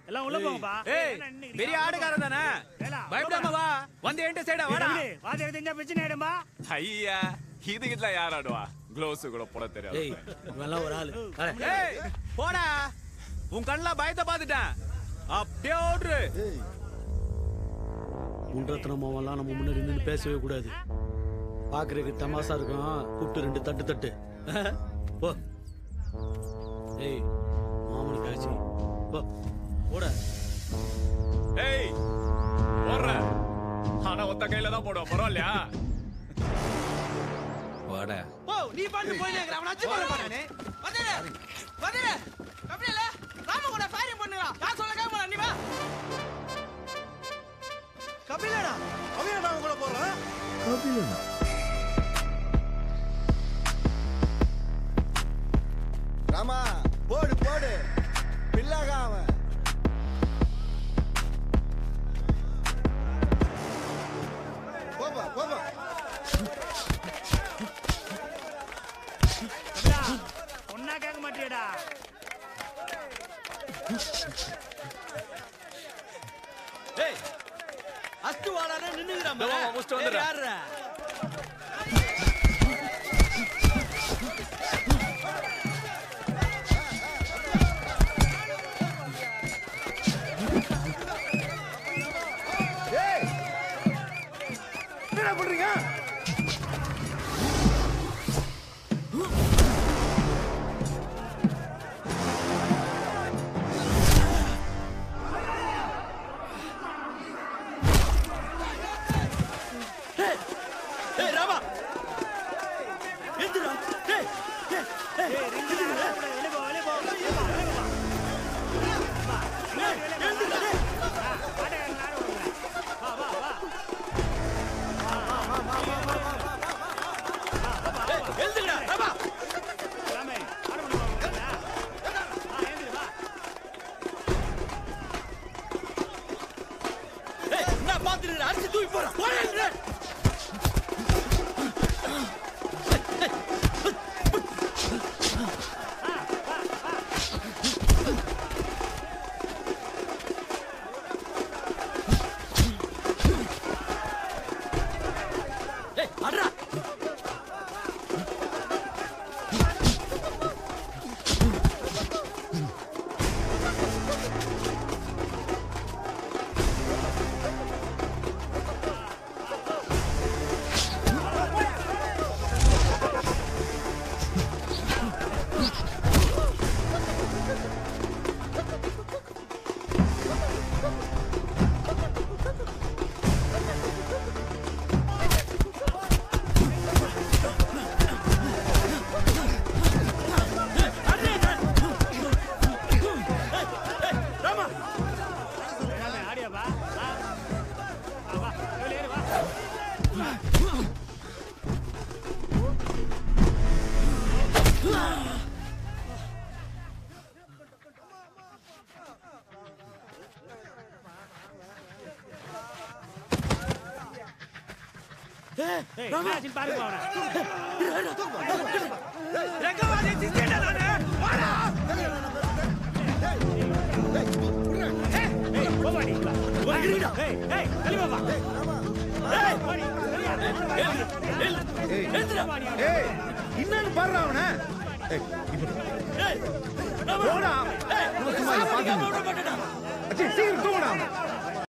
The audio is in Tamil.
எல்லாம் உள்ள போங்கப்பா ஏய் என்ன இன்னைக்கு பெரிய ஆடுகாரன் தானே ஏடா, பயப்படாம வா வந்து என்கிட்ட சைடா வாடா தம்பி, வாத்தியார் தெரிஞ்சா பிரச்சனை ஆயிடும்பா ஐயா இதுகிட்ட யார் ஆடுவா க்ளோஸ் கூட போட ஏய் தெரியாது இவெல்லாம் ஒரு ஆளு அட, ஏய் போடா உன் கண்ணுல பயத்தை பார்த்துட்டேன் அப்படியே ஓடுரு முன்றத்தனமாவெல்லாம் நம்ம முன்னாடி நின்று பேசவே கூடாது பாக்குறதுக்கு தமாசா இருக்கும் கூப்பிட்டு ரெண்டு தட்டு தட்டு போ ஏய் மாமனு காய்ச்சி போ போட ஏய் போடுற ஆனா ஒத்த கையில தான் போடுவோம் பரவாயில்லையா வாடா ஓ நீ பாட்டு போயினே இருக்கற அவன அச்சு பண்ண பாறானே வந்துரு வந்துரு அப்படியே இல்ல ராம கூட ஃபயரிங் பண்ணுவா நான் சொல்ல கேட்க நீ வா கபிலடா அவன் நான் கூட போறான் ராமா போடு போடு பிள்ளாக அவன் போப்பா போப்பா கபிலா, ஒண்ணா கேட்க மாட்டியடா ஏய் அஸ்து வாடானே நின்னுங்கறாம இதோ வா, முடிச்சிட்டு வந்துடுறேன். யாருடா என்ன பண்றீங்க ஏய் ராமா எந்திரா ஏய் ஏய், ரிங்குல ஆடக்கூடாது. வெளிய போ, வெளிய போ, வெளிய போ, வெளிய போ. வா, வெளிய போ, வெளிய போ. ஆ, ஆட்டக்காரன் ஆட விடுங்க. வா, வா, வா. எந்திரா ராமா ராமே, ஆட விடுங்க, வா, வா, எழுந்திரு, வா. ஏய் நான் பாத்துறேன் அடிச்சு தூக்கி போறேன் போறேன் ஏய் அட்ரா ராமா ராமே, ஆடியா, வா. வா. வா, வா. வெளிய ஏறு, வா. ஏய், என்னாச்சுன்னு பாருங்க அவனை. ரங்கவாதி சிஸ்டேடா நானு வாடா ஏய், போப்பா நீ. ஏய், ஏய், வெளிய போப்பா. ஏய், போடி, வெளிய. போப்பா நீ. ஏய் என்னன்னு பாடுறா அவன ஏய் போடா ஏய் சும்மா இதை பாத்துங்க. விட மாட்டேடா அச்சி, சீக்கிரம் தூங்குடா